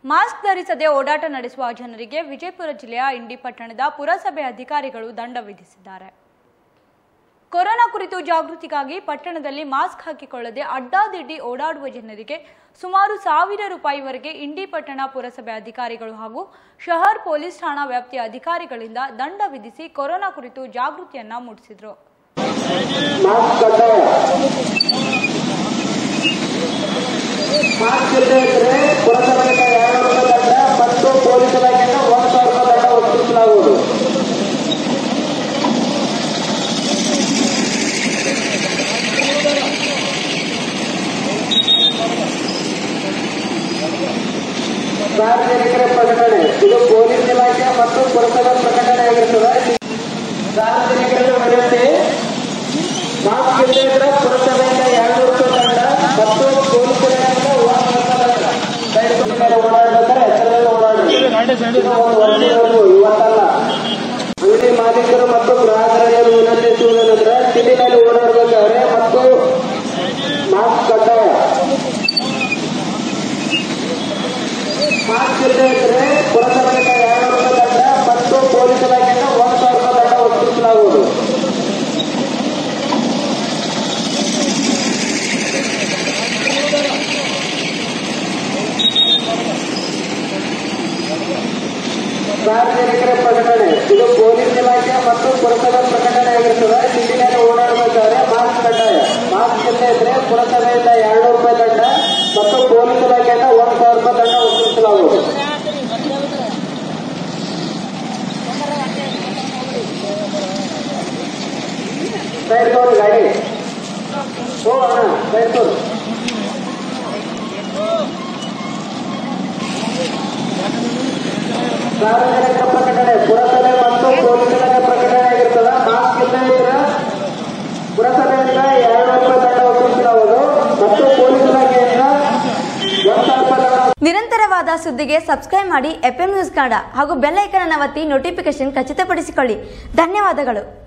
mask ಧರಿಸದೆ ಓಡಾಟ ನಡೆಸುವ ಜನರಿಗೆ ವಿಜಯಪುರ ಜಿಲ್ಲೆಯ ಇಂಡಿ ಪಟ್ಟಣದ ಪುರಸಭೆ ಅಧಿಕಾರಿಗಳು ದಂಡ ವಿಧಿಸಿದ್ದಾರೆ ಕೊರೋನಾ ಕುರಿತು ಜಾಗೃತಿಗಾಗಿ ಪಟ್ಟಣದಲ್ಲಿ ಮಾಸ್ಕ್ ಹಾಕಿಕೊಳ್ಳದೆ ಅಡ್ಡಾದಿಡ್ಡಿ ಓಡಾಡುವ ಜನರಿಗೆ ಸುಮಾರು ಸಾವಿರ ರೂಪಾಯಿವರೆಗೆ ಇಂಡಿ ಪಟ್ಟಣ ಪುರಸಭೆ ಅಧಿಕಾರಿಗಳು ಹಾಗೂ ಶಹರ್ ಪೊಲೀಸ್ ಠಾಣಾ ವ್ಯಾಪ್ತಿಯ ಅಧಿಕಾರಿಗಳಿಂದ ದಂಡ ವಿಧಿಸಿ ಕೊರೋನಾ ಕುರಿತು ಜಾಗೃತಿಯನ್ನ ಮೂಡಿಸಿದ್ರು ಮಾಸ್ಕ್ ಕಡ್ಡಾಯ ಮಾಸ್ಕ್ ಇಲ್ಲದೆ ಇದ್ರೆ ಪುರಸಭೆಯಿಂದ ಎರಡು ರೂಪಾಯಿ ದಂಡ ಮತ್ತು ಪೊಲೀಸ್ ಇಲಾಖೆಯಿಂದ ಒಂದು ಸಾವಿರ ರೂಪಾಯಿ ದಂಡ ವಸೂಲಿಸಲಾಗುವುದು ಸಾರ್ವಜನಿಕರ ಪ್ರಕಟಣೆ ಇದು ಪೊಲೀಸ್ ಇಲಾಖೆ ಮತ್ತು ಪುರಸಭೆ ಪ್ರಕಟಣೆ ಆಗಿರುತ್ತದೆ ಸಾರ್ವಜನಿಕರಿಗೆ ವಿನಂತಿ ಮಾಸ್ಕ್ ಇಲ್ಲದೆ ಇದ್ರೆ ಪುರಸಭೆಯಿಂದ ಎರಡು ರೂಪಾಯಿ ದಂಡ ಮತ್ತು ಪೊಲೀಸ್ ಇಲಾಖೆಯಿಂದ ಒಂದು ರೂಪಾಯಿ ದಂಡ ದಯವಿಟ್ಟು ಮೇಲೆ ಓಡಾಡ್ಬೇಕಾದ್ರೆ ಎಚ್ಚರದಿಂದ ಓಡಾಡಿ ಇದು ಒಂದು ವರ್ಷದವರೆಗೂ ಇವತ್ತಲ್ಲ ಅಂಗಡಿ ಮಾಲೀಕರು ಮತ್ತು ಗ್ರಾಹಕರಿಗೆ ವಿನಂತಿಸುವುದೇನೆಂದ್ರೆ ತಿಂಡಿನಲ್ಲಿ ಓಡಾಡಬೇಕಾದ್ರೆ ಮತ್ತು ಮಾಸ್ಕ್ ಕಡ್ಡಾಯ ಮಾಸ್ಕ್ ಇಲ್ಲದೆ ಇದ್ರೆ ಪುರಸಭೆಯಿಂದ ಎರಡು ರೂಪಾಯಿ ದಂಡ ಮತ್ತು ಪೊಲೀಸ್ ಇಲಾಖೆಯಿಂದ ಒಂದು ಸಾವಿರ ರೂಪಾಯಿ ದಂಡ ವಸೂಲಿಸಲಾಗುವುದು ಸಾರ್ವಜನಿಕರ ಪ್ರಕಟಣೆ ಇದು ಪೊಲೀಸ್ ಇಲಾಖೆ ಮತ್ತು ಪುರಸಭೆ ಪ್ರಕಟಣೆ ಆಗಿರುತ್ತದೆ ತಿಂಡಿನಲ್ಲಿ ಓಡಾಡಬೇಕಾದ್ರೆ ಮಾಸ್ಕ್ ಕಡ್ಡಾಯ ಮಾಸ್ಕ್ ಇಲ್ಲದೆ ಇದ್ರೆ ಪುರಸಭೆಯಿಂದ ಎರಡು ರೂಪಾಯಿ ದಂಡ ಮತ್ತು ಪೊಲೀಸ್ ಇಲಾಖೆಯಿಂದ ಒಂದು ಸಾವಿರ ರೂಪಾಯಿ ದಂಡ ವಸೂಲಿಸಲಾಗುವುದು ಸೈಡ್ ತೋರಿ ಗಾಡಿ ಓ ಅಣ್ಣ ಸೈಡ್ ತೋರಿ ಸಾರ್ವಜನಿಕ ಪ್ರಕಟಣೆ ಪುರಸಭೆ ಮತ್ತು ಪೊಲೀಸ್ ಇಲಾಖೆ ಪ್ರಕಟಣೆ ಆಗಿರ್ತದ ಮಾಸ್ಕ್ ಇಲ್ಲದೆ ಇದ್ರೆ ಪುರಸಭೆಯಿಂದ ಎರಡು ರೂಪಾಯಿ ದಂಡ ವಸೂಲಿಸಲಾಗುವುದು ಮತ್ತು ಪೊಲೀಸ್ ಇಲಾಖೆಯಿಂದ ಒಂದು ಸಾವಿರ ರೂಪಾಯಿ ದಂಡ ನಿರಂತರವಾದ ಸುದ್ದಿಗೆ ಸಬ್ಸ್ಕ್ರೈಬ್ ಮಾಡಿ ಎಫ್ ನ್ಯೂಸ್ ಕನ್ನಡ ಹಾಗೂ ಬೆಲ್ ಐಕನ್ ಅನ್ನು ಒತ್ತಿ ನೋಟಿಫಿಕೇಶನ್ ಖಚಿತಪಡಿಸಿಕೊಳ್ಳಿ ಧನ್ಯವಾದಗಳು